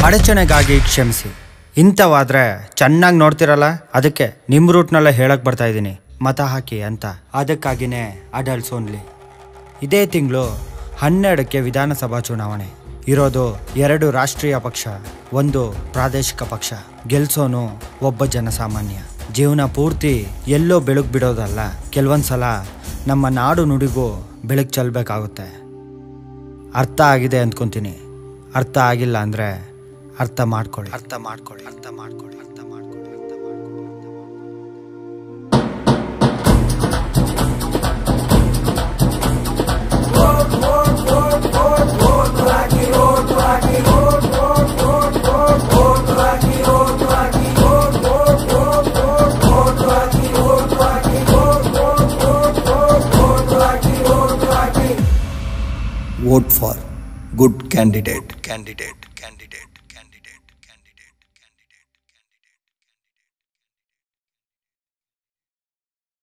ಅಡಚಣೆಗಾಗಿ ಕ್ಷಮಿಸಿ ಇಂಥವಾದ್ರೆ ಚೆನ್ನಾಗಿ ನೋಡ್ತಿರಲ್ಲ ಅದಕ್ಕೆ ನಿಮ್ಮ ರೂಟ್ನೆಲ್ಲ ಹೇಳಕ್ ಬರ್ತಾ ಇದ್ದೀನಿ ಮತ ಹಾಕಿ ಅಂತ ಅದಕ್ಕಾಗಿನೇ ಅಡಲ್ಟ್ಸ್ ಓನ್ಲಿ ಇದೇ ತಿಂಗಳು ಹನ್ನೆರಡಕ್ಕೆ ವಿಧಾನಸಭಾ ಚುನಾವಣೆ ಇರೋದು ಎರಡು ರಾಷ್ಟ್ರೀಯ ಪಕ್ಷ ಒಂದು ಪ್ರಾದೇಶಿಕ ಪಕ್ಷ ಗೆಲ್ಸೋನು ಒಬ್ಬ ಜನಸಾಮಾನ್ಯ ಜೀವನ ಪೂರ್ತಿ ಎಲ್ಲೋ ಬೆಳಕು ಬಿಡೋದಲ್ಲ ಕೆಲವೊಂದ್ಸಲ ನಮ್ಮ ನಾಡು ನುಡಿಗೂ ಬೆಳಕು ಚೆಲ್ಲಬೇಕಾಗುತ್ತೆ ಅರ್ಥ ಆಗಿದೆ ಅಂದ್ಕೊಂತೀನಿ ಅರ್ಥ ಆಗಿಲ್ಲ ಅಂದರೆ ಅರ್ಥ ಮಾಡ್ಕೊಳ್ಳಿ ಅರ್ಥ ಮಾಡ್ಕೊಳ್ಳಿ ಅರ್ಥ ಮಾಡ್ಕೊಳ್ಳಿ ಅರ್ಥ ಮಾಡ್ಕೊಳ್ಳಿ ಅರ್ಥ ಮಾಡ್ಕೊಳ್ಳಿ vote for good candidate candidate candidate